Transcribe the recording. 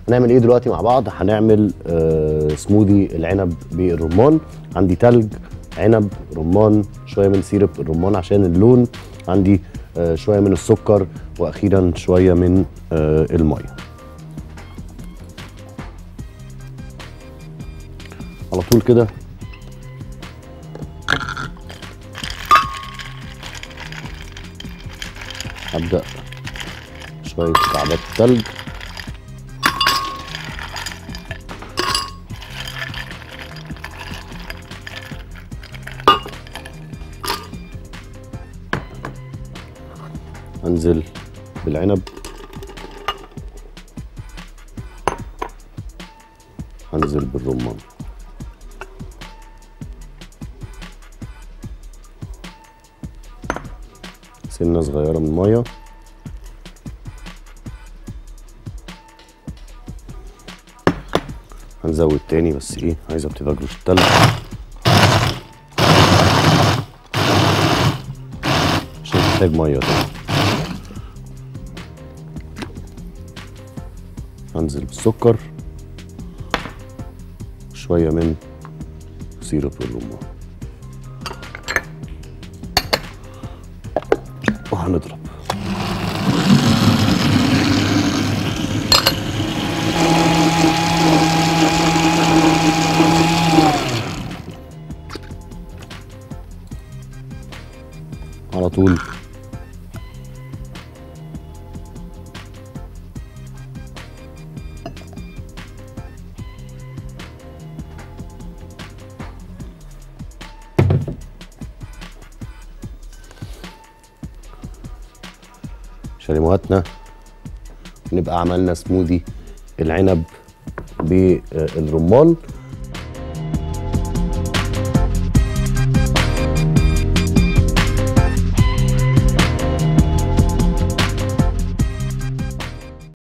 هنعمل ايه دلوقتي مع بعض هنعمل آه سموذي العنب بالرمان عندي تلج عنب رمان شويه من سيرب الرمان عشان اللون عندي آه شويه من السكر واخيرا شويه من آه الميه على طول كده هبدأ شوية مكعبات التلج انزل بالعنب انزل بالرمان سنه صغيره من الميه هنزود تاني بس ايه عايزه ابتدي اجرش التلج عشان محتاج ميه تاني هنزل بالسكر شويه من سيرب الرمان وهنضرب على طول شاليموهاتنا نبقى عملنا سموذي العنب بالرمان